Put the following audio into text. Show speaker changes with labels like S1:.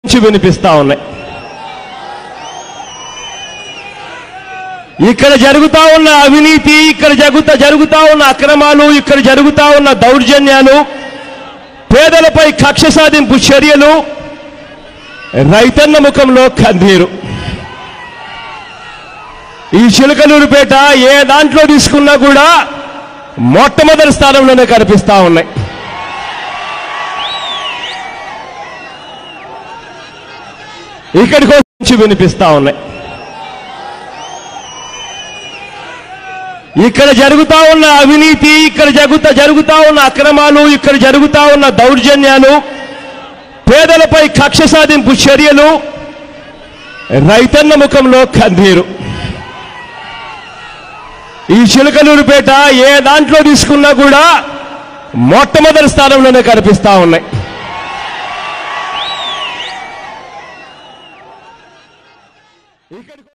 S1: నుంచి వినిపిస్తా ఉన్నాయి ఇక్కడ జరుగుతా ఉన్న అవినీతి ఇక్కడ జరుగుతా జరుగుతా ఉన్న అక్రమాలు ఇక్కడ జరుగుతా ఉన్న దౌర్జన్యాలు పేదలపై కక్ష సాధింపు చర్యలు రైతన్న ముఖంలో కందీరు ఈ చిలకలూరుపేట ఏ దాంట్లో తీసుకున్నా కూడా మొట్టమొదటి స్థానంలోనే కనిపిస్తా ఉన్నాయి ఇక్కడికి వచ్చి వినిపిస్తా ఉన్నాయి ఇక్కడ జరుగుతా ఉన్న అవినీతి ఇక్కడ జరుగుతా జరుగుతా ఉన్న అక్రమాలు ఇక్కడ జరుగుతా ఉన్న దౌర్జన్యాలు పేదలపై కక్ష సాధింపు చర్యలు రైతన్న ముఖంలో కందీరు ఈ చిలకలూరుపేట ఏ దాంట్లో తీసుకున్నా కూడా మొట్టమొదటి స్థానంలోనే కనిపిస్తా ఉన్నాయి ఇక్కడికి